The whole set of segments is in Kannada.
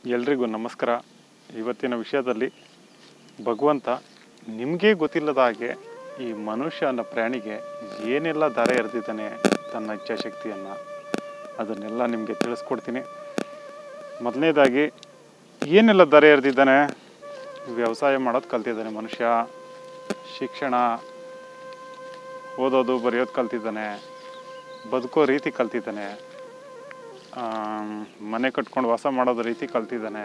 ಎಲ್ರಿಗೂ ನಮಸ್ಕಾರ ಇವತ್ತಿನ ವಿಷಯದಲ್ಲಿ ಭಗವಂತ ನಿಮಗೆ ಗೊತ್ತಿಲ್ಲದ ಹಾಗೆ ಈ ಮನುಷ್ಯ ಅನ್ನೋ ಪ್ರಾಣಿಗೆ ಏನೆಲ್ಲ ದಾರ ಎರೆದಿದ್ದಾನೆ ತನ್ನ ಇಚ್ಛಾಶಕ್ತಿಯನ್ನು ಅದನ್ನೆಲ್ಲ ನಿಮಗೆ ತಿಳಿಸ್ಕೊಡ್ತೀನಿ ಮೊದಲನೇದಾಗಿ ಏನೆಲ್ಲ ದಾರ ಎರೆದಿದ್ದಾನೆ ವ್ಯವಸಾಯ ಮಾಡೋದು ಕಲ್ತಿದ್ದಾನೆ ಮನುಷ್ಯ ಶಿಕ್ಷಣ ಓದೋದು ಬರೆಯೋದು ಕಲ್ತಿದ್ದಾನೆ ಬದುಕೋ ರೀತಿ ಕಲ್ತಿದ್ದಾನೆ ಆಮ್, ಮನೆ ಕಟ್ಕೊಂಡು ವಾಸ ಮಾಡೋದು ರೀತಿ ಕಲ್ತಿದ್ದಾನೆ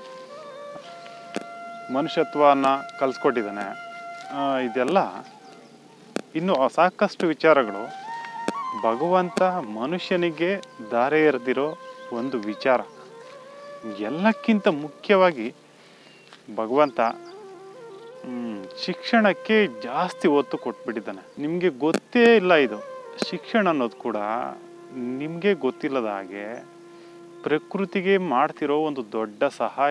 ಮನುಷ್ಯತ್ವನ ಕಲಿಸ್ಕೊಟ್ಟಿದ್ದಾನೆ ಆ, ಇದೆಲ್ಲ ಇನ್ನು ಸಾಕಷ್ಟು ವಿಚಾರಗಳು ಭಗವಂತ ಮನುಷ್ಯನಿಗೆ ದಾರೆ ಎರೆದಿರೋ ಒಂದು ವಿಚಾರ ಎಲ್ಲಕ್ಕಿಂತ ಮುಖ್ಯವಾಗಿ ಭಗವಂತ ಮ್, ಶಿಕ್ಷಣಕ್ಕೆ ಜಾಸ್ತಿ ಒತ್ತು ಕೊಟ್ಬಿಟ್ಟಿದ್ದಾನೆ ನಿಮಗೆ ಗೊತ್ತೇ ಇಲ್ಲ ಇದು ಶಿಕ್ಷಣ ಅನ್ನೋದು ಕೂಡ ನಿಮಗೆ ಗೊತ್ತಿಲ್ಲದ ಹಾಗೆ ಪ್ರಕೃತಿಗೆ ಮಾಡ್ತಿರೋ ಒಂದು ದೊಡ್ಡ ಸಹಾಯ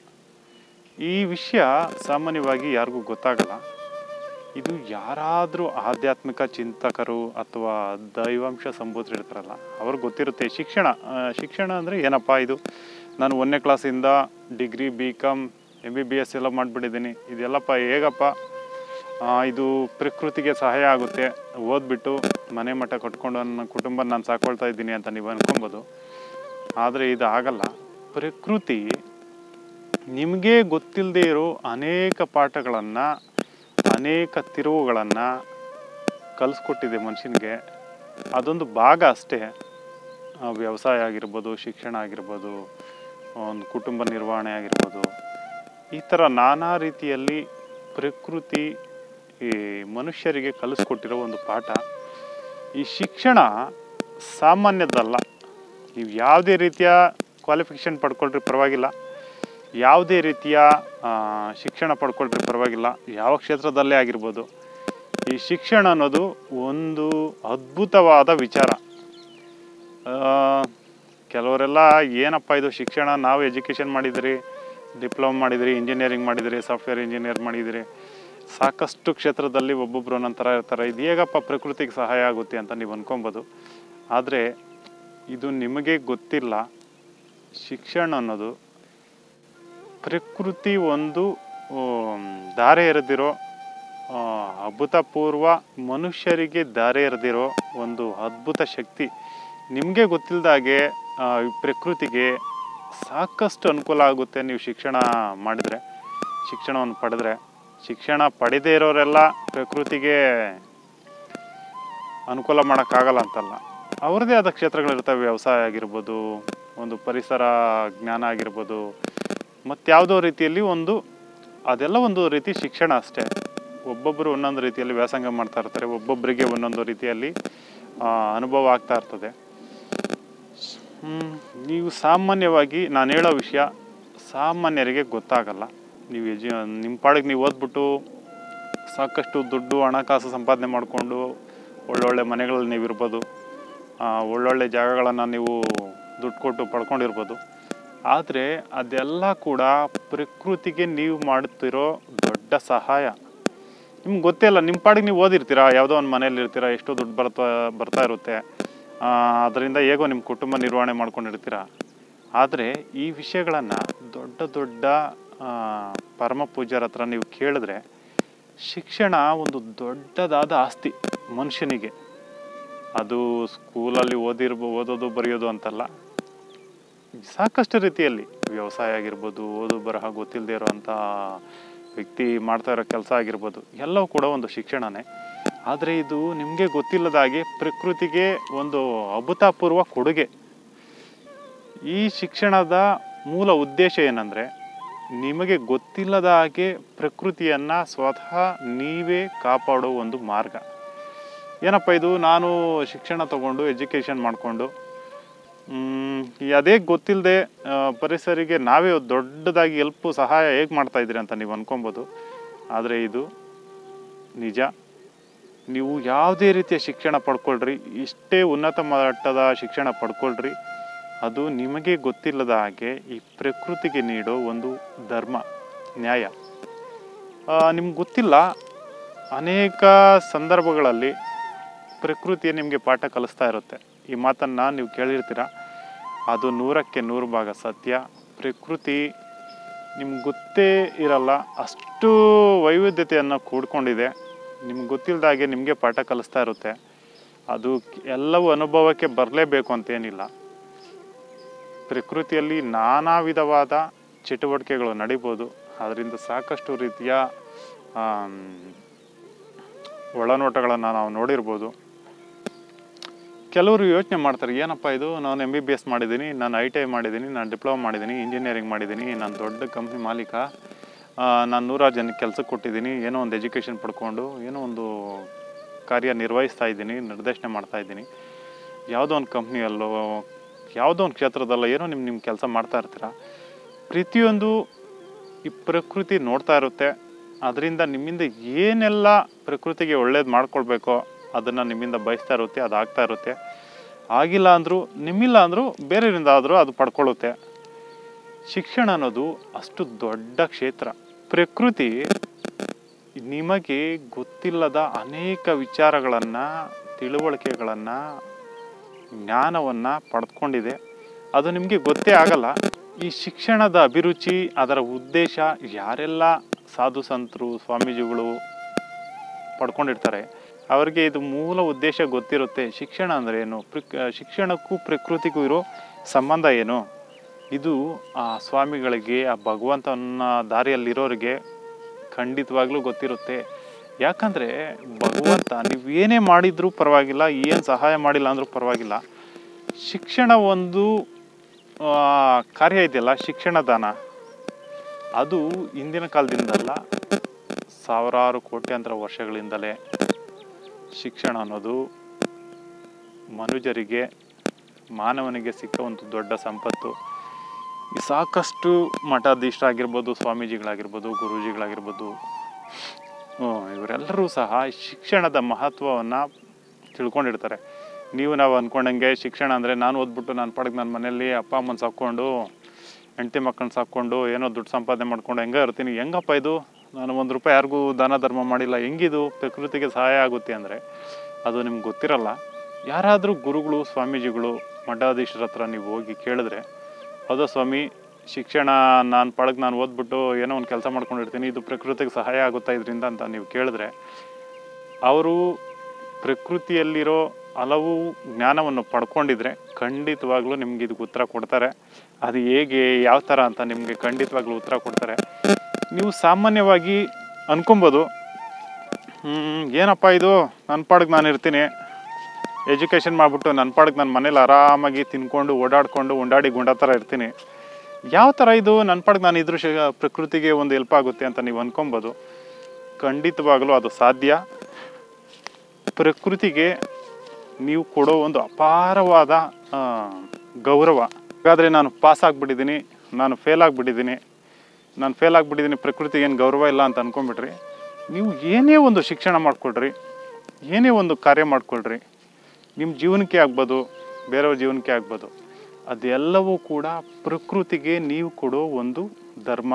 ಈ ವಿಷಯ ಸಾಮಾನ್ಯವಾಗಿ ಯಾರಿಗೂ ಗೊತ್ತಾಗಲ್ಲ ಇದು ಯಾರಾದರೂ ಆಧ್ಯಾತ್ಮಿಕ ಚಿಂತಕರು ಅಥವಾ ದೈವಾಂಶ ಸಂಭೂತರು ಇರ್ತಾರಲ್ಲ ಅವ್ರಿಗೆ ಗೊತ್ತಿರುತ್ತೆ ಶಿಕ್ಷಣ ಆ, ಶಿಕ್ಷಣ ಅಂದರೆ ಏನಪ್ಪ ಇದು ನಾನು ಒಂದನೇ ಕ್ಲಾಸಿಂದ degree B Com M B B S ಎಲ್ಲ ಮಾಡಿಬಿಟ್ಟಿದ್ದೀನಿ ಇದೆಲ್ಲಪ್ಪ ಹೇಗಪ್ಪ ಆ, ಇದು ಪ್ರಕೃತಿಗೆ ಸಹಾಯ ಆಗುತ್ತೆ ಓದ್ಬಿಟ್ಟು ಮನೆ ಮಠ ಕಟ್ಕೊಂಡು ನನ್ನ ಕುಟುಂಬ ನಾನು ಸಾಕೊಳ್ತಾ ಇದ್ದೀನಿ ಅಂತ ನೀವು ಅನ್ಕೊಬೋದು ಆದರೆ ಇದು ಆಗಲ್ಲ ಪ್ರಕೃತಿ ನಿಮಗೆ ಗೊತ್ತಿಲ್ಲದೆ ಇರೋ ಅನೇಕ ಪಾಠಗಳನ್ನು ಅನೇಕ ತಿರುವುಗಳನ್ನು ಕಲಿಸ್ಕೊಟ್ಟಿದೆ ಮನುಷ್ಯನಿಗೆ ಅದೊಂದು ಭಾಗ ಅಷ್ಟೇ ಆ, ವ್ಯವಸಾಯ ಆಗಿರ್ಬೋದು ಶಿಕ್ಷಣ ಆಗಿರ್ಬೋದು ಒಂದು ಕುಟುಂಬ ನಿರ್ವಹಣೆ ಆಗಿರ್ಬೋದು ಈ ಥರ ನಾನಾ ರೀತಿಯಲ್ಲಿ ಪ್ರಕೃತಿ ಈ ಮನುಷ್ಯರಿಗೆ ಕಲಿಸ್ಕೊಟ್ಟಿರೋ ಒಂದು ಪಾಠ ಈ ಶಿಕ್ಷಣ ಸಾಮಾನ್ಯದಲ್ಲ ನೀವು ಯಾವುದೇ ರೀತಿಯ ಕ್ವಾಲಿಫಿಕೇಷನ್ ಪಡ್ಕೊಳ್ರಿ ಪರವಾಗಿಲ್ಲ ಯಾವುದೇ ರೀತಿಯ ಆ, ಶಿಕ್ಷಣ ಪಡ್ಕೊಳ್ರಿ ಪರವಾಗಿಲ್ಲ ಯಾವ ಕ್ಷೇತ್ರದಲ್ಲೇ ಆಗಿರ್ಬೋದು ಈ ಶಿಕ್ಷಣ ಅನ್ನೋದು ಒಂದು ಅದ್ಭುತವಾದ ವಿಚಾರ ಆ, ಕೆಲವರೆಲ್ಲ ಏನಪ್ಪ ಇದು ಶಿಕ್ಷಣ ನಾವು ಎಜುಕೇಷನ್ ಮಾಡಿದಿರಿ ಡಿಪ್ಲೊಮಾ ಮಾಡಿದಿರಿ ಇಂಜಿನಿಯರಿಂಗ್ ಮಾಡಿದಿರಿ ಸಾಫ್ಟ್ವೇರ್ ಇಂಜಿನಿಯರ್ ಮಾಡಿದಿರಿ ಸಾಕಷ್ಟು ಕ್ಷೇತ್ರದಲ್ಲಿ ಒಬ್ಬೊಬ್ರು ಒಂದೊಂದು ಥರ ಇರ್ತಾರೆ ಇದು ಹೇಗಪ್ಪ ಪ್ರಕೃತಿಗೆ ಸಹಾಯ ಆಗುತ್ತೆ ಅಂತ ನೀವು ಅನ್ಕೊಬೋದು ಆದರೆ ಇದು ನಿಮಗೆ ಗೊತ್ತಿಲ್ಲ ಶಿಕ್ಷಣ ಅನ್ನೋದು ಪ್ರಕೃತಿ ಒಂದು ಆಮ್, ದಾರೆ ಎರೆದಿರೋ ಆ, ಅಭೂತಪೂರ್ವ ಮನುಷ್ಯರಿಗೆ ದಾರೆ ಎರೆದಿರೋ ಒಂದು ಅದ್ಭುತ ಶಕ್ತಿ ನಿಮಗೆ ಗೊತ್ತಿಲ್ಲದಾಗೆ ಪ್ರಕೃತಿಗೆ ಸಾಕಷ್ಟು ಅನುಕೂಲ ಆಗುತ್ತೆ ನೀವು ಶಿಕ್ಷಣ ಮಾಡಿದರೆ ಶಿಕ್ಷಣವನ್ನು ಪಡೆದ್ರೆ ಶಿಕ್ಷಣ ಪಡೆದೇ ಇರೋರೆಲ್ಲ ಪ್ರಕೃತಿಗೆ ಅನುಕೂಲ ಮಾಡೋಕ್ಕಾಗಲ್ಲ ಅಂತಲ್ಲ ಅವ್ರದ್ದೇ ಆದ ಕ್ಷೇತ್ರಗಳಿರ್ತವೆ ವ್ಯವಸಾಯ ಆಗಿರ್ಬೋದು ಒಂದು ಪರಿಸರ ಜ್ಞಾನ ಆಗಿರ್ಬೋದು ಮತ್ತಾವುದೋ ರೀತಿಯಲ್ಲಿ ಒಂದು ಅದೆಲ್ಲ ಒಂದು ರೀತಿ ಶಿಕ್ಷಣ ಅಷ್ಟೇ ಒಬ್ಬೊಬ್ಬರು ಒಂದೊಂದು ರೀತಿಯಲ್ಲಿ ವ್ಯಾಸಂಗ ಮಾಡ್ತಾ ಇರ್ತಾರೆ ಒಬ್ಬೊಬ್ಬರಿಗೆ ಒಂದೊಂದು ರೀತಿಯಲ್ಲಿ ಆ, ಅನುಭವ ಆಗ್ತಾ ಇರ್ತದೆ ಹ್ಮ್, ನೀವು ಸಾಮಾನ್ಯವಾಗಿ ನಾನು ಹೇಳೋ ವಿಷಯ ಸಾಮಾನ್ಯರಿಗೆ ಗೊತ್ತಾಗಲ್ಲ ನೀವು ಎಜು ನಿಮ್ಮ ಪಾಡಿಗೆ ನೀವು ಓದ್ಬಿಟ್ಟು ಸಾಕಷ್ಟು ದುಡ್ಡು ಹಣಕಾಸು ಸಂಪಾದನೆ ಮಾಡಿಕೊಂಡು ಒಳ್ಳೊಳ್ಳೆ ಮನೆಗಳಲ್ಲಿ ನೀವು ಇರ್ಬೋದು ಆ, ಒಳ್ಳೊಳ್ಳೆ ಜಾಗಗಳನ್ನು ನೀವು ದುಡ್ಡು ಕೊಟ್ಟು ಪಡ್ಕೊಂಡಿರ್ಬೋದು ಆದರೆ ಅದೆಲ್ಲ ಕೂಡ ಪ್ರಕೃತಿಗೆ ನೀವು ಮಾಡುತ್ತಿರೋ ದೊಡ್ಡ ಸಹಾಯ ನಿಮ್ಗೆ ಗೊತ್ತೇ ಇಲ್ಲ ನಿಮ್ಮ ಪಾಡಿಗೆ ನೀವು ಓದಿರ್ತೀರಾ ಯಾವುದೋ ಒಂದು ಮನೇಲಿ ಇರ್ತೀರಾ ಎಷ್ಟೋ ದುಡ್ಡು ಬರ್ತಾ ಬರ್ತಾ ಇರುತ್ತೆ ಅದರಿಂದ ಹೇಗೋ ನಿಮ್ಮ ಕುಟುಂಬ ನಿರ್ವಹಣೆ ಮಾಡ್ಕೊಂಡಿರ್ತೀರ ಆದರೆ ಈ ವಿಷಯಗಳನ್ನು ದೊಡ್ಡ ದೊಡ್ಡ ಆ, ಪರಮ ಪೂಜ್ಯರ ಹತ್ರ ನೀವು ಕೇಳಿದ್ರೆ ಶಿಕ್ಷಣ ಒಂದು ದೊಡ್ಡದಾದ ಆಸ್ತಿ ಮನುಷ್ಯನಿಗೆ ಅದು ಸ್ಕೂಲಲ್ಲಿ ಓದಿರ್ಬೋ ಓದೋದು ಬರೆಯೋದು ಅಂತಲ್ಲ ಸಾಕಷ್ಟು ರೀತಿಯಲ್ಲಿ ವ್ಯವಸಾಯ ಆಗಿರ್ಬೋದು ಓದು ಬರಹ ಗೊತ್ತಿಲ್ಲದೆ ಇರೋವಂಥ ವ್ಯಕ್ತಿ ಮಾಡ್ತಾ ಇರೋ ಕೆಲಸ ಆಗಿರ್ಬೋದು ಎಲ್ಲವೂ ಕೂಡ ಒಂದು ಶಿಕ್ಷಣನೇ ಆದರೆ ಇದು ನಿಮಗೆ ಗೊತ್ತಿಲ್ಲದ ಹಾಗೆ ಪ್ರಕೃತಿಗೆ ಒಂದು ಅಭೂತಪೂರ್ವ ಕೊಡುಗೆ ಈ ಶಿಕ್ಷಣದ ಮೂಲ ಉದ್ದೇಶ ಏನಂದರೆ ನಿಮಗೆ ಗೊತ್ತಿಲ್ಲದ ಹಾಗೆ ಪ್ರಕೃತಿಯನ್ನು ಸ್ವತಃ ನೀವೇ ಕಾಪಾಡೋ ಒಂದು ಮಾರ್ಗ ಏನಪ್ಪ ಇದು ನಾನು ಶಿಕ್ಷಣ ತಗೊಂಡು ಎಜುಕೇಷನ್ ಮಾಡಿಕೊಂಡು ಅದೇ ಗೊತ್ತಿಲ್ಲದೆ ಪರಿಸರಿಗೆ ನಾವೇ ಒಂದು ದೊಡ್ಡದಾಗಿ ಎಲ್ಪು ಸಹಾಯ ಹೇಗೆ ಮಾಡ್ತಾ ಇದ್ದೀರಿ ಅಂತ ನೀವು ಅನ್ಕೊಬೋದು ಆದರೆ ಇದು ನಿಜ ನೀವು ಯಾವುದೇ ರೀತಿಯ ಶಿಕ್ಷಣ ಪಡ್ಕೊಳ್ರಿ ಎಷ್ಟೇ ಉನ್ನತ ಮಟ್ಟದ ಶಿಕ್ಷಣ ಪಡ್ಕೊಳ್ರಿ ಅದು ನಿಮಗೆ ಗೊತ್ತಿಲ್ಲದ ಹಾಗೆ ಈ ಪ್ರಕೃತಿಗೆ ನೀಡೋ ಒಂದು ಧರ್ಮ ನ್ಯಾಯ ನಿಮ್ಗೆ ಗೊತ್ತಿಲ್ಲ ಅನೇಕ ಸಂದರ್ಭಗಳಲ್ಲಿ ಪ್ರಕೃತಿಯೇ ನಿಮಗೆ ಪಾಠ ಕಲಿಸ್ತಾ ಇರುತ್ತೆ ಈ ಮಾತನ್ನು ನೀವು ಕೇಳಿರ್ತೀರ ಅದು ನೂರಕ್ಕೆ ನೂರು ಭಾಗ ಸತ್ಯ ಪ್ರಕೃತಿ ನಿಮ್ಗೆ ಗೊತ್ತೇ ಇರಲ್ಲ ಅಷ್ಟು ವೈವಿಧ್ಯತೆಯನ್ನು ಕೂಡ್ಕೊಂಡಿದೆ ನಿಮ್ಗೆ ಗೊತ್ತಿಲ್ಲದಾಗೆ ನಿಮಗೆ ಪಾಠ ಕಲಿಸ್ತಾ ಇರುತ್ತೆ ಅದು ಎಲ್ಲವೂ ಅನುಭವಕ್ಕೆ ಬರಲೇಬೇಕು ಅಂತೇನಿಲ್ಲ ಪ್ರಕೃತಿಯಲ್ಲಿ ನಾನಾ ವಿಧವಾದ ಚಟುವಟಿಕೆಗಳು ನಡಿಬೋದು ಅದರಿಂದ ಸಾಕಷ್ಟು ರೀತಿಯ ಆಮ್, ಒಳನೋಟಗಳನ್ನು ನಾವು ನೋಡಿರ್ಬೋದು ಕೆಲವರು ಯೋಚನೆ ಮಾಡ್ತಾರೆ ಏನಪ್ಪ ಇದು ನಾನು ಎಮ್ ಬಿ ಬಿ ಎಸ್ ಮಾಡಿದ್ದೀನಿ ನಾನು ಐ ಟಿ ಐ ಮಾಡಿದ್ದೀನಿ ನಾನು ಡಿಪ್ಲೊಮಾ ಮಾಡಿದ್ದೀನಿ ಇಂಜಿನಿಯರಿಂಗ್ ಮಾಡಿದ್ದೀನಿ ನಾನು ದೊಡ್ಡ ಕಂಪ್ನಿ ಮಾಲೀಕ ಆ, ನಾನು ನೂರಾರು ಜನಕ್ಕೆ ಕೆಲಸಕ್ಕೆ ಕೊಟ್ಟಿದ್ದೀನಿ ಏನೋ ಒಂದು ಎಜುಕೇಷನ್ ಪಡ್ಕೊಂಡು ಏನೋ ಒಂದು ಕಾರ್ಯ ನಿರ್ವಹಿಸ್ತಾ ಇದ್ದೀನಿ ನಿರ್ದೇಶನ ಮಾಡ್ತಾ ಇದ್ದೀನಿ ಯಾವುದೋ ಒಂದು ಕಂಪ್ನಿಯಲ್ಲೋ ಯಾವುದೋ ಒಂದು ಕ್ಷೇತ್ರದಲ್ಲೋ ಏನೋ ನಿಮ್ಮ ನಿಮ್ಮ ಕೆಲಸ ಮಾಡ್ತಾ ಇರ್ತೀರ ಪ್ರತಿಯೊಂದು ಈ ಪ್ರಕೃತಿ ನೋಡ್ತಾ ಇರುತ್ತೆ ಅದರಿಂದ ನಿಮ್ಮಿಂದ ಏನೆಲ್ಲ ಪ್ರಕೃತಿಗೆ ಒಳ್ಳೇದು ಮಾಡ್ಕೊಳ್ಬೇಕೋ ಅದನ್ನು ನಿಮ್ಮಿಂದ ಬಯಸ್ತಾ ಇರುತ್ತೆ ಅದು ಆಗ್ತಾ ಇರುತ್ತೆ ಆಗಿಲ್ಲ ಅಂದರೂ ನಿಮ್ಮಿಲ್ಲ ಅಂದರೂ ಬೇರೆಯವರಿಂದ ಆದರೂ ಅದು ಪಡ್ಕೊಳ್ಳುತ್ತೆ ಶಿಕ್ಷಣ ಅನ್ನೋದು ಅಷ್ಟು ದೊಡ್ಡ ಕ್ಷೇತ್ರ ಪ್ರಕೃತಿ ನಿಮಗೆ ಗೊತ್ತಿಲ್ಲದ ಅನೇಕ ವಿಚಾರಗಳನ್ನು ತಿಳುವಳಿಕೆಗಳನ್ನು ಜ್ಞಾನವನ್ನು ಪಡೆದುಕೊಂಡಿದೆ ಅದು ನಿಮಗೆ ಗೊತ್ತೇ ಆಗಲ್ಲ ಈ ಶಿಕ್ಷಣದ ಅಭಿರುಚಿ ಅದರ ಉದ್ದೇಶ ಯಾರೆಲ್ಲ ಸಾಧು ಸಂತರು ಸ್ವಾಮೀಜಿಗಳು ಪಡ್ಕೊಂಡಿರ್ತಾರೆ ಅವರಿಗೆ ಇದು ಮೂಲ ಉದ್ದೇಶ ಗೊತ್ತಿರುತ್ತೆ ಶಿಕ್ಷಣ ಅಂದರೆ ಏನು ಪ್ರಕ್ ಶಿಕ್ಷಣಕ್ಕೂ ಪ್ರಕೃತಿಗೂ ಇರೋ ಸಂಬಂಧ ಏನು ಇದು ಆ ಸ್ವಾಮಿಗಳಿಗೆ ಆ ಭಗವಂತನ ದಾರಿಯಲ್ಲಿರೋರಿಗೆ ಖಂಡಿತವಾಗ್ಲೂ ಗೊತ್ತಿರುತ್ತೆ ಯಾಕಂದರೆ ಭಗವಂತ ನೀವು ಏನೇ ಮಾಡಿದರೂ ಪರವಾಗಿಲ್ಲ ಏನು ಸಹಾಯ ಮಾಡಿಲ್ಲ ಅಂದರೂ ಪರವಾಗಿಲ್ಲ ಶಿಕ್ಷಣ ಒಂದು ಆ, ಕಾರ್ಯ ಇದೆಯಲ್ಲ ಶಿಕ್ಷಣ ದಾನ ಅದು ಇಂದಿನ ಕಾಲದಿಂದಲ್ಲ ಸಾವಿರಾರು ಕೋಟ್ಯಾಂತರ ವರ್ಷಗಳಿಂದಲೇ ಶಿಕ್ಷಣ ಅನ್ನೋದು ಮನುಜರಿಗೆ ಮಾನವನಿಗೆ ಸಿಕ್ಕ ಒಂದು ದೊಡ್ಡ ಸಂಪತ್ತು ಈ ಸಾಕಷ್ಟು ಮಠಾಧೀಶರಾಗಿರ್ಬೋದು ಸ್ವಾಮೀಜಿಗಳಾಗಿರ್ಬೋದು ಗುರೂಜಿಗಳಾಗಿರ್ಬೋದು ಹ್ಮ್, ಇವರೆಲ್ಲರೂ ಸಹ ಶಿಕ್ಷಣದ ಮಹತ್ವವನ್ನು ತಿಳ್ಕೊಂಡಿರ್ತಾರೆ ನೀವು ನಾವು ಅಂದ್ಕೊಂಡಂಗೆ ಶಿಕ್ಷಣ ಅಂದರೆ ನಾನು ಓದ್ಬಿಟ್ಟು ನಾನು ಪಾಡಿಗೆ ನನ್ನ ಮನೆಯಲ್ಲಿ ಅಪ್ಪ ಅಮ್ಮನ ಸಾಕ್ಕೊಂಡು ಹೆಂಡತಿ ಮಕ್ಕಳನ್ನ ಸಾಕ್ಕೊಂಡು ಏನೋ ದುಡ್ಡು ಸಂಪಾದನೆ ಮಾಡ್ಕೊಂಡು ಹೆಂಗೆ ಇರ್ತೀನಿ ಹೆಂಗಪ್ಪ ಇದು ನಾನು ಒಂದು ರೂಪಾಯಿ ಯಾರಿಗೂ ದಾನ ಧರ್ಮ ಮಾಡಿಲ್ಲ ಹೆಂಗಿದು ಪ್ರಕೃತಿಗೆ ಸಹಾಯ ಆಗುತ್ತೆ ಅಂದರೆ ಅದು ನಿಮ್ಗೆ ಗೊತ್ತಿರಲ್ಲ ಯಾರಾದರೂ ಗುರುಗಳು ಸ್ವಾಮೀಜಿಗಳು ಮಠಾಧೀಶರ ಹತ್ರ ನೀವು ಹೋಗಿ ಕೇಳಿದ್ರೆ ಹೌದಾ ಸ್ವಾಮಿ ಶಿಕ್ಷಣ ನಾನು ಪಾಡಕ್ಕೆ ನಾನು ಓದ್ಬಿಟ್ಟು ಏನೋ ಒಂದು ಕೆಲಸ ಮಾಡ್ಕೊಂಡಿರ್ತೀನಿ ಇದು ಪ್ರಕೃತಿಗೆ ಸಹಾಯ ಆಗುತ್ತಾ ಇದರಿಂದ ಅಂತ ನೀವು ಕೇಳಿದ್ರೆ ಅವರು ಪ್ರಕೃತಿಯಲ್ಲಿರೋ ಹಲವು ಜ್ಞಾನವನ್ನು ಪಡ್ಕೊಂಡಿದ್ರೆ ಖಂಡಿತವಾಗ್ಲೂ ನಿಮ್ಗೆ ಇದಕ್ಕೆ ಉತ್ತರ ಕೊಡ್ತಾರೆ ಅದು ಹೇಗೆ ಯಾವ ಥರ ಅಂತ ನಿಮಗೆ ಖಂಡಿತವಾಗ್ಲೂ ಉತ್ತರ ಕೊಡ್ತಾರೆ ನೀವು ಸಾಮಾನ್ಯವಾಗಿ ಅನ್ಕೊಬೋದು "ಹ್ಮ್, ಏನಪ್ಪ ಇದು ನನ್ನ ಪಾಡಿಗೆ ನಾನು ಇರ್ತೀನಿ ಎಜುಕೇಷನ್ ಮಾಡಿಬಿಟ್ಟು ನನ್ನ ಪಾಡಿಗೆ ನನ್ನ ಮನೇಲಿ ಆರಾಮಾಗಿ ತಿನ್ಕೊಂಡು ಓಡಾಡ್ಕೊಂಡು ಉಂಡಾಡಿ ಗುಂಡ ಥರ ಇರ್ತೀನಿ ಯಾವ ಥರ ಇದು ನನ್ನ ಪಾಡಿಗೆ ನಾನು ಇದ್ರೂ ಶಿ- ಪ್ರಕೃತಿಗೆ ಒಂದು ಹೆಲ್ಪ್ ಆಗುತ್ತೆ ಅಂತ ನೀವು ಅನ್ಕೊಬೋದು ಖಂಡಿತವಾಗಲೂ ಅದು ಸಾಧ್ಯ ಪ್ರಕೃತಿಗೆ ನೀವು ಕೊಡೋ ಒಂದು ಅಪಾರವಾದ ಆ, ಗೌರವ ಹಾಗಾದರೆ ನಾನು ಪಾಸ್ ಆಗಿಬಿಟ್ಟಿದ್ದೀನಿ ನಾನು ಫೇಲ್ ಆಗಿಬಿಟ್ಟಿದ್ದೀನಿ ನಾನು ಫೇಲ್ ಆಗಿಬಿಟ್ಟಿದ್ದೀನಿ ಪ್ರಕೃತಿಗೆ ಏನು ಗೌರವ ಇಲ್ಲ ಅಂತ ಅಂದ್ಕೊಂಬಿಟ್ರಿ ನೀವು ಏನೇ ಒಂದು ಶಿಕ್ಷಣ ಮಾಡಿಕೊಳ್ರಿ ಏನೇ ಒಂದು ಕಾರ್ಯ ಮಾಡಿಕೊಳ್ರಿ ನಿಮ್ಮ ಜೀವನಕ್ಕೆ ಆಗ್ಬೋದು ಬೇರೆಯವ್ರ ಜೀವನಕ್ಕೆ ಆಗ್ಬೋದು ಅದೆಲ್ಲವೂ ಕೂಡ ಪ್ರಕೃತಿಗೆ ನೀವು ಕೊಡೋ ಒಂದು ಧರ್ಮ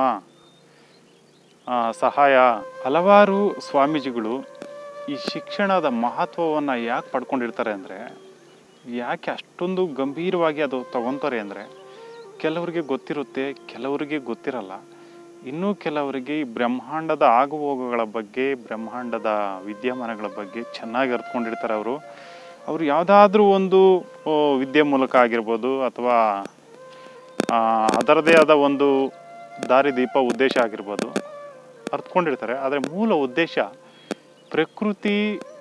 ಆ, ಸಹಾಯ ಹಲವಾರು ಸ್ವಾಮೀಜಿಗಳು ಈ ಶಿಕ್ಷಣದ ಮಹತ್ವವನ್ನು ಯಾಕೆ ಪಡ್ಕೊಂಡಿರ್ತಾರೆ ಅಂದರೆ ಯಾಕೆ ಅಷ್ಟೊಂದು ಗಂಭೀರವಾಗಿ ಅದು ತಗೊತಾರೆ ಅಂದರೆ ಕೆಲವರಿಗೆ ಗೊತ್ತಿರುತ್ತೆ ಕೆಲವರಿಗೆ ಗೊತ್ತಿರಲ್ಲ ಇನ್ನೂ ಕೆಲವರಿಗೆ ಈ ಬ್ರಹ್ಮಾಂಡದ ಆಗುಹೋಗುಗಳ ಬಗ್ಗೆ ಬ್ರಹ್ಮಾಂಡದ ವಿದ್ಯಮಾನಗಳ ಬಗ್ಗೆ ಚೆನ್ನಾಗಿ ಅರ್ತ್ಕೊಂಡಿರ್ತಾರೆ ಅವರು ಅವರು ಯಾವುದಾದ್ರೂ ಒಂದು ಓ, ವಿದ್ಯೆ ಮೂಲಕ ಆಗಿರ್ಬೋದು ಅಥವಾ ಆ, ಅದರದೇ ಆದ ಒಂದು ದಾರಿದೀಪ ಉದ್ದೇಶ ಆಗಿರ್ಬೋದು ಅರ್ತ್ಕೊಂಡಿರ್ತಾರೆ ಆದರೆ ಮೂಲ ಉದ್ದೇಶ ಪ್ರಕೃತಿ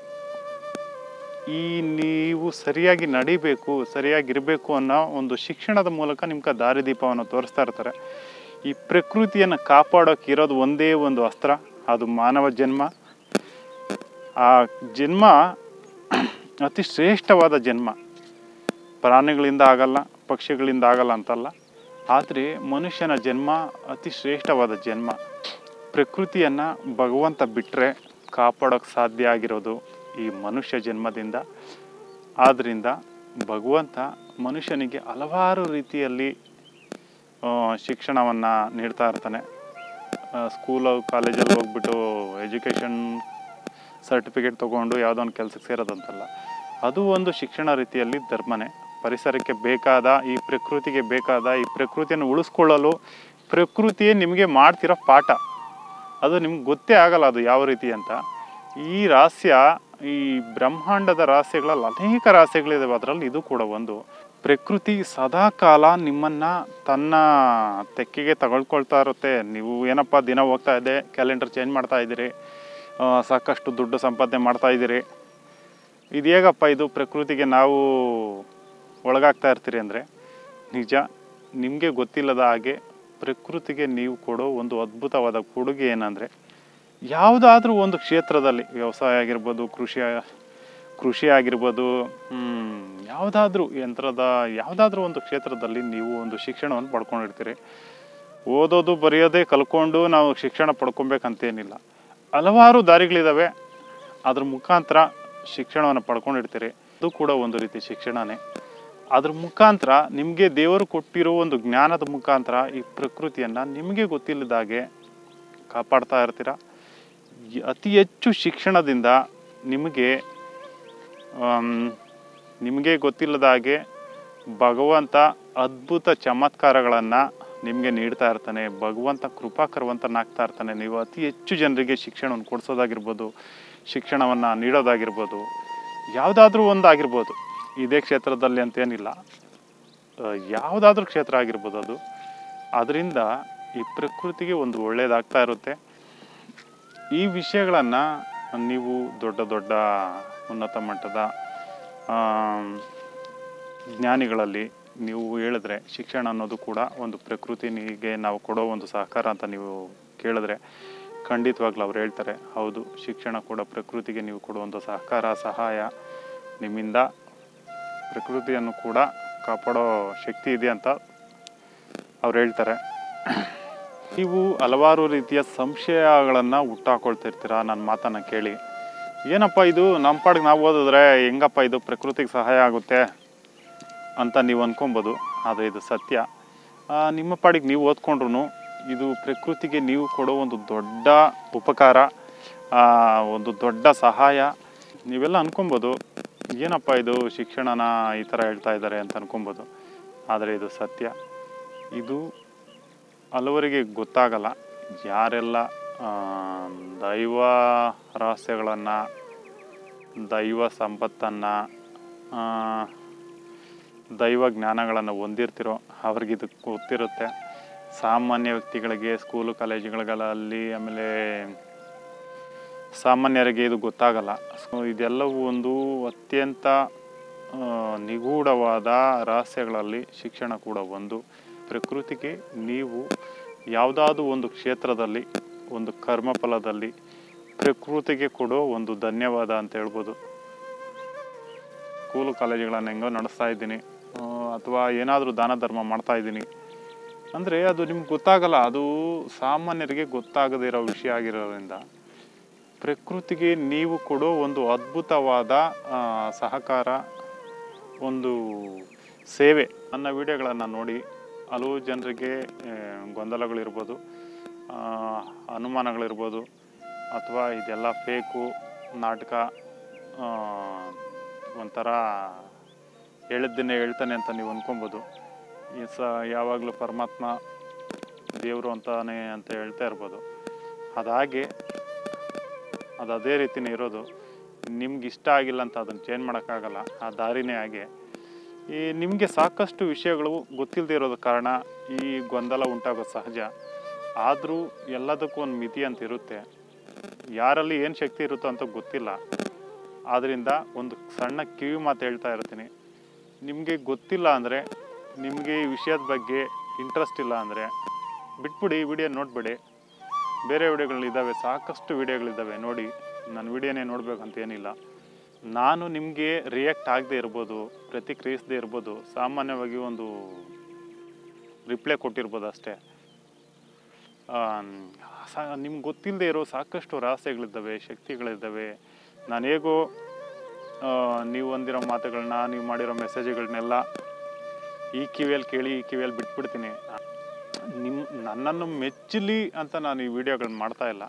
ಈ ನೀವು ಸರಿಯಾಗಿ ನಡಿಬೇಕು ಸರಿಯಾಗಿರಬೇಕು ಅನ್ನೋ ಒಂದು ಶಿಕ್ಷಣದ ಮೂಲಕ ನಿಮ್ಗೆ ದಾರಿದೀಪವನ್ನು ತೋರಿಸ್ತಾ ಇರ್ತಾರೆ ಈ ಪ್ರಕೃತಿಯನ್ನು ಕಾಪಾಡೋಕೆ ಇರೋದು ಒಂದೇ ಒಂದು ಅಸ್ತ್ರ ಅದು ಮಾನವ ಜನ್ಮ ಆ ಜನ್ಮ ಅತಿ ಶ್ರೇಷ್ಠವಾದ ಜನ್ಮ ಪ್ರಾಣಿಗಳಿಂದ ಆಗಲ್ಲ ಪಕ್ಷಿಗಳಿಂದ ಆಗಲ್ಲ ಅಂತಲ್ಲ ಆದರೆ ಮನುಷ್ಯನ ಜನ್ಮ ಅತಿ ಶ್ರೇಷ್ಠವಾದ ಜನ್ಮ ಪ್ರಕೃತಿಯನ್ನು ಭಗವಂತ ಬಿಟ್ಟರೆ ಕಾಪಾಡೋಕ್ಕೆ ಸಾಧ್ಯ ಆಗಿರೋದು ಈ ಮನುಷ್ಯ ಜನ್ಮದಿಂದ ಆದ್ದರಿಂದ ಭಗವಂತ ಮನುಷ್ಯನಿಗೆ ಹಲವಾರು ರೀತಿಯಲ್ಲಿ ಶಿಕ್ಷಣವನ್ನು ನೀಡ್ತಾ ಇರ್ತಾನೆ ಸ್ಕೂಲು ಕಾಲೇಜಲ್ಲಿ ಹೋಗ್ಬಿಟ್ಟು ಎಜುಕೇಷನ್ ಸರ್ಟಿಫಿಕೇಟ್ ತೊಗೊಂಡು ಯಾವುದೋ ಒಂದು ಕೆಲಸಕ್ಕೆ ಸೇರೋದಂತಲ್ಲ ಅದು ಒಂದು ಶಿಕ್ಷಣ ರೀತಿಯಲ್ಲಿ ಧರ್ಮನೇ ಪರಿಸರಕ್ಕೆ ಬೇಕಾದ ಈ ಪ್ರಕೃತಿಗೆ ಬೇಕಾದ ಈ ಪ್ರಕೃತಿಯನ್ನು ಉಳಿಸ್ಕೊಳ್ಳಲು ಪ್ರಕೃತಿಯೇ ನಿಮಗೆ ಮಾಡ್ತಿರೋ ಪಾಠ ಅದು ನಿಮ್ಗೆ ಗೊತ್ತೇ ಆಗಲ್ಲ ಅದು ಯಾವ ರೀತಿ ಅಂತ ಈ ರಹಸ್ಯ ಈ ಬ್ರಹ್ಮಾಂಡದ ರಹಸ್ಯಗಳಲ್ಲಿ ಅನೇಕ ರಹಸ್ಯಗಳಿದಾವೆ ಅದರಲ್ಲಿ ಇದು ಕೂಡ ಒಂದು ಪ್ರಕೃತಿ ಸದಾಕಾಲ ನಿಮ್ಮನ್ನ ತನ್ನ ತೆಕ್ಕೆಗೆ ತಗೊಳ್ಕೊಳ್ತಾ ಇರುತ್ತೆ ನೀವು ಏನಪ್ಪ ದಿನ ಹೋಗ್ತಾ ಇದೆ ಕ್ಯಾಲೆಂಡರ್ ಚೇಂಜ್ ಮಾಡ್ತಾ ಇದ್ದೀರಿ ಆ, ಸಾಕಷ್ಟು ದುಡ್ಡು ಸಂಪಾದನೆ ಮಾಡ್ತಾ ಇದ್ದೀರಿ ಇದು ಹೇಗಪ್ಪ ಇದು ಪ್ರಕೃತಿಗೆ ನಾವು ಒಳಗಾಗ್ತಾ ಇರ್ತೀರಿ ಅಂದರೆ ನಿಜ ನಿಮಗೆ ಗೊತ್ತಿಲ್ಲದ ಹಾಗೆ ಪ್ರಕೃತಿಗೆ ನೀವು ಕೊಡೋ ಒಂದು ಅದ್ಭುತವಾದ ಕೊಡುಗೆ ಏನಂದರೆ ಯಾವುದಾದ್ರೂ ಒಂದು ಕ್ಷೇತ್ರದಲ್ಲಿ ವ್ಯವಸಾಯ ಆಗಿರ್ಬೋದು ಕೃಷಿ ಕೃಷಿ ಆಗಿರ್ಬೋದು ಯಾವುದಾದ್ರೂ ಯಂತ್ರದ ಯಾವುದಾದ್ರೂ ಒಂದು ಕ್ಷೇತ್ರದಲ್ಲಿ ನೀವು ಒಂದು ಶಿಕ್ಷಣವನ್ನು ಪಡ್ಕೊಂಡಿರ್ತೀರಿ ಓದೋದು ಬರೆಯೋದೇ ಕಲ್ಕೊಂಡು ನಾವು ಶಿಕ್ಷಣ ಪಡ್ಕೊಬೇಕಂತೇನಿಲ್ಲ ಹಲವಾರು ದಾರಿಗಳಿದ್ದಾವೆ ಅದ್ರ ಮುಖಾಂತರ ಶಿಕ್ಷಣವನ್ನು ಪಡ್ಕೊಂಡಿರ್ತೀರಿ ಅದು ಕೂಡ ಒಂದು ರೀತಿ ಶಿಕ್ಷಣನೇ ಅದ್ರ ಮುಖಾಂತರ ನಿಮಗೆ ದೇವರು ಕೊಟ್ಟಿರೋ ಒಂದು ಜ್ಞಾನದ ಮುಖಾಂತರ ಈ ಪ್ರಕೃತಿಯನ್ನು ನಿಮಗೆ ಗೊತ್ತಿಲ್ಲದಾಗೆ ಕಾಪಾಡ್ತಾ ಇರ್ತೀರ ಈ ಅತಿ ಹೆಚ್ಚು ಶಿಕ್ಷಣದಿಂದ ನಿಮಗೆ ಆಮ್, ನಿಮಗೆ ಗೊತ್ತಿಲ್ಲದ ಹಾಗೆ ಭಗವಂತ ಅದ್ಭುತ ಚಮತ್ಕಾರಗಳನ್ನು ನಿಮಗೆ ನೀಡ್ತಾ ಇರ್ತಾನೆ ಭಗವಂತ ಕೃಪಾಕರವಂತನಾಗ್ತಾ ಇರ್ತಾನೆ ನೀವು ಅತಿ ಹೆಚ್ಚು ಜನರಿಗೆ ಶಿಕ್ಷಣವನ್ನು ಕೊಡಿಸೋದಾಗಿರ್ಬೋದು ಶಿಕ್ಷಣವನ್ನು ನೀಡೋದಾಗಿರ್ಬೋದು ಯಾವುದಾದ್ರೂ ಒಂದು ಆಗಿರ್ಬೋದು ಇದೇ ಕ್ಷೇತ್ರದಲ್ಲಿ ಅಂತೇನಿಲ್ಲ ಯಾವುದಾದ್ರೂ ಕ್ಷೇತ್ರ ಆಗಿರ್ಬೋದು ಅದು ಅದರಿಂದ ಈ ಪ್ರಕೃತಿಗೆ ಒಂದು ಒಳ್ಳೆಯದಾಗ್ತಾ ಇರುತ್ತೆ ಈ ವಿಷಯಗಳನ್ನು ನೀವು ದೊಡ್ಡ ದೊಡ್ಡ ಉನ್ನತ ಮಟ್ಟದ ಆಮ್, ಜ್ಞಾನಿಗಳಲ್ಲಿ ನೀವು ಹೇಳಿದ್ರೆ ಶಿಕ್ಷಣ ಅನ್ನೋದು ಕೂಡ ಒಂದು ಪ್ರಕೃತಿನಿಗೆ ನಾವು ಕೊಡೋ ಒಂದು ಸಹಕಾರ ಅಂತ ನೀವು ಕೇಳಿದ್ರೆ ಖಂಡಿತವಾಗ್ಲೂ ಅವ್ರು ಹೇಳ್ತಾರೆ ಹೌದು ಶಿಕ್ಷಣ ಕೂಡ ಪ್ರಕೃತಿಗೆ ನೀವು ಕೊಡುವಂಥ ಸಹಕಾರ ಸಹಾಯ ನಿಮ್ಮಿಂದ ಪ್ರಕೃತಿಯನ್ನು ಕೂಡ ಕಾಪಾಡೋ ಶಕ್ತಿ ಇದೆ ಅಂತ ಅವ್ರು ಹೇಳ್ತಾರೆ ನೀವು ಹಲವಾರು ರೀತಿಯ ಸಂಶಯಗಳನ್ನು ಹುಟ್ಟಾಕೊಳ್ತಿರ್ತೀರ ನನ್ನ ಮಾತನ್ನು ಕೇಳಿ ಏನಪ್ಪ ಇದು ನಮ್ಮ ಪಾಡಿಗೆ ನಾವು ಓದಿದ್ರೆ ಹೆಂಗಪ್ಪ ಇದು ಪ್ರಕೃತಿಗೆ ಸಹಾಯ ಆಗುತ್ತೆ ಅಂತ ನೀವು ಅನ್ಕೊಬೋದು ಆದರೆ ಇದು ಸತ್ಯ ಆ, ನಿಮ್ಮ ಪಾಡಿಗೆ ನೀವು ಓದ್ಕೊಂಡ್ರು ಇದು ಪ್ರಕೃತಿಗೆ ನೀವು ಕೊಡೋ ಒಂದು ದೊಡ್ಡ ಉಪಕಾರ ಆ, ಒಂದು ದೊಡ್ಡ ಸಹಾಯ ನೀವೆಲ್ಲ ಅನ್ಕೊಬೋದು ಏನಪ್ಪ ಇದು ಶಿಕ್ಷಣನ ಈ ಥರ ಹೇಳ್ತಾ ಇದ್ದಾರೆ ಅಂತ ಅನ್ಕೊಬೋದು ಆದರೆ ಇದು ಸತ್ಯ ಇದು ಹಲವರಿಗೆ ಗೊತ್ತಾಗಲ್ಲ ಯಾರೆಲ್ಲ ಆ, ದೈವ ರಹಸ್ಯಗಳನ್ನು ದೈವ ಸಂಪತ್ತನ್ನು ದೈವ ಜ್ಞಾನಗಳನ್ನು ಹೊಂದಿರ್ತಿರೋ ಅವ್ರಿಗಿದು ಗೊತ್ತಿರುತ್ತೆ ಸಾಮಾನ್ಯ ವ್ಯಕ್ತಿಗಳಿಗೆ ಸ್ಕೂಲು ಕಾಲೇಜುಗಳಲ್ಲಿ ಆಮೇಲೆ ಸಾಮಾನ್ಯರಿಗೆ ಇದು ಗೊತ್ತಾಗಲ್ಲ ಸೊ ಇದೆಲ್ಲವೂ ಒಂದು ಅತ್ಯಂತ ಆ, ನಿಗೂಢವಾದ ರಹಸ್ಯಗಳಲ್ಲಿ ಶಿಕ್ಷಣ ಕೂಡ ಒಂದು ಪ್ರಕೃತಿಗೆ ನೀವು ಯಾವುದಾದ್ರೂ ಒಂದು ಕ್ಷೇತ್ರದಲ್ಲಿ ಒಂದು ಕರ್ಮಫಲದಲ್ಲಿ ಪ್ರಕೃತಿಗೆ ಕೊಡೋ ಒಂದು ಧನ್ಯವಾದ ಅಂತ ಹೇಳ್ಬೋದು ಸ್ಕೂಲು ಕಾಲೇಜುಗಳನ್ನು ಹೆಂಗೋ ನಡೆಸ್ತಾ ಇದ್ದೀನಿ ಅಥವಾ ಏನಾದರೂ ದಾನ ಧರ್ಮ ಮಾಡ್ತಾ ಇದ್ದೀನಿ ಅಂದರೆ ಅದು ನಿಮ್ಗೆ ಗೊತ್ತಾಗಲ್ಲ ಅದು ಸಾಮಾನ್ಯರಿಗೆ ಗೊತ್ತಾಗದೇ ಇರೋ ವಿಷಯ ಆಗಿರೋದ್ರಿಂದ ಪ್ರಕೃತಿಗೆ ನೀವು ಕೊಡೋ ಒಂದು ಅದ್ಭುತವಾದ ಆ, ಸಹಕಾರ ಒಂದು ಸೇವೆ ನನ್ನ ವಿಡಿಯೋಗಳನ್ನು ನೋಡಿ ಹಲವು ಜನರಿಗೆ ಆ, ಗೊಂದಲಗಳಿರ್ಬೋದು ಆ, ಅನುಮಾನಗಳಿರ್ಬೋದು ಅಥವಾ ಇದೆಲ್ಲ ಫೇಕು ನಾಟಕ ಆ, ಒಂಥರ ಹೇಳಿದ್ದನ್ನೇ ಹೇಳ್ತಾನೆ ಅಂತ ನೀವು ಅನ್ಕೊಬೋದು ಈ ಸ ಯಾವಾಗಲೂ ಪರಮಾತ್ಮ ದೇವರು ಅಂತಾನೆ ಅಂತ ಹೇಳ್ತಾ ಇರ್ಬೋದು ಅದಾಗೆ ಅದು ಅದೇ ರೀತಿನೇ ಇರೋದು ನಿಮ್ಗೆ ಇಷ್ಟ ಆಗಿಲ್ಲ ಅಂತ ಅದನ್ನು ಚೇಂಜ್ ಮಾಡೋಕ್ಕಾಗಲ್ಲ ಆ ದಾರಿನೇ ಹಾಗೆ ಈ ನಿಮಗೆ ಸಾಕಷ್ಟು ವಿಷಯಗಳು ಗೊತ್ತಿಲ್ಲದೆ ಇರೋದ ಕಾರಣ ಈ ಗೊಂದಲ ಉಂಟಾಗೋದು ಸಹಜ ಆದರೂ ಎಲ್ಲದಕ್ಕೂ ಒಂದು ಮಿತಿ ಅಂತ ಇರುತ್ತೆ ಯಾರಲ್ಲಿ ಏನು ಶಕ್ತಿ ಇರುತ್ತೋ ಅಂತ ಗೊತ್ತಿಲ್ಲ ಆದ್ದರಿಂದ ಒಂದು ಸಣ್ಣ ಕಿವಿ ಮಾತು ಹೇಳ್ತಾ ಇರ್ತೀನಿ ನಿಮಗೆ ಗೊತ್ತಿಲ್ಲ ಅಂದರೆ ನಿಮಗೆ ಈ ವಿಷಯದ ಬಗ್ಗೆ ಇಂಟ್ರೆಸ್ಟ್ ಇಲ್ಲ ಅಂದರೆ ಬಿಟ್ಬಿಡಿ ವಿಡಿಯೋ ನೋಡ್ಬೇಡಿ ಬೇರೆ ವಿಡಿಯೋಗಳಿದ್ದಾವೆ ಸಾಕಷ್ಟು ವಿಡಿಯೋಗಳಿದ್ದಾವೆ ನೋಡಿ ನನ್ನ ವಿಡಿಯೋನೇ ನೋಡಬೇಕಂತ ಏನಿಲ್ಲ ನಾನು ನಿಮಗೆ ರಿಯಾಕ್ಟ್ ಆಗದೆ ಇರ್ಬೋದು ಪ್ರತಿಕ್ರಿಯಿಸದೇ ಇರ್ಬೋದು ಸಾಮಾನ್ಯವಾಗಿ ಒಂದು ರಿಪ್ಲೈ ಕೊಟ್ಟಿರ್ಬೋದು ಅಷ್ಟೇ ನಿಮ್ಗೆ ಗೊತ್ತಿಲ್ಲದೆ ಇರೋ ಸಾಕಷ್ಟು ರಹಸ್ಯಗಳಿದ್ದಾವೆ ಶಕ್ತಿಗಳಿದ್ದಾವೆ ನಾನು ಹೇಗೋ ಆ, ನೀವು ಹೊಂದಿರೋ ಮಾತುಗಳನ್ನ ನೀವು ಮಾಡಿರೋ ಮೆಸೇಜ್ಗಳನ್ನೆಲ್ಲ ಈ ಕಿವಿಯಲ್ಲಿ ಕೇಳಿ ಈ ಕಿವಿಯಲ್ಲಿ ಬಿಟ್ಬಿಡ್ತೀನಿ ನಿಮ್ಮ ನನ್ನನ್ನು ಮೆಚ್ಚಲಿ ಅಂತ ನಾನು ಈ ವಿಡಿಯೋಗಳನ್ನ ಮಾಡ್ತಾ ಇಲ್ಲ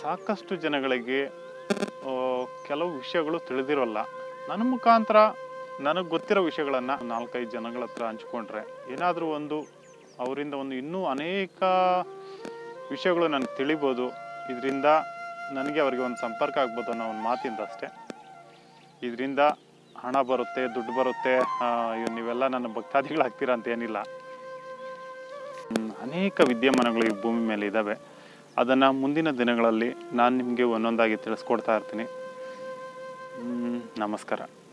ಸಾಕಷ್ಟು ಜನಗಳಿಗೆ ಆ, ಕೆಲವು ವಿಷಯಗಳು ತಿಳಿದಿರೋಲ್ಲ ನನ್ನ ಮುಖಾಂತರ ನನಗೆ ಗೊತ್ತಿರೋ ವಿಷಯಗಳನ್ನು ನಾಲ್ಕೈದು ಜನಗಳ ಹತ್ರ ಹಂಚ್ಕೊಂಡ್ರೆ ಏನಾದರೂ ಒಂದು ಅವರಿಂದ ಒಂದು ಇನ್ನೂ ಅನೇಕ ವಿಷಯಗಳು ನನಗೆ ತಿಳಿಬೋದು ಇದರಿಂದ ನನಗೆ ಅವರಿಗೆ ಒಂದು ಸಂಪರ್ಕ ಆಗ್ಬೋದು ಅನ್ನೋ ಒಂದು ಮಾತಿಂದ ಅಷ್ಟೇ ಇದರಿಂದ ಹಣ ಬರುತ್ತೆ ದುಡ್ಡು ಬರುತ್ತೆ ಆ, ಇವ್ ನೀವೆಲ್ಲ ನನ್ನ ಭಕ್ತಾದಿಗಳಾಗ್ತೀರಾ ಅಂತ ಏನಿಲ್ಲ ಹ್ಮ್, ಅನೇಕ ವಿದ್ಯಮಾನಗಳು ಈ ಭೂಮಿ ಮೇಲೆ ಇದ್ದಾವೆ ಅದನ್ನು ಮುಂದಿನ ದಿನಗಳಲ್ಲಿ ನಾನು ನಿಮಗೆ ಒಂದೊಂದಾಗಿ ತಿಳಿಸ್ಕೊಡ್ತಾ ಇರ್ತೀನಿ ಹ್ಮ್, ನಮಸ್ಕಾರ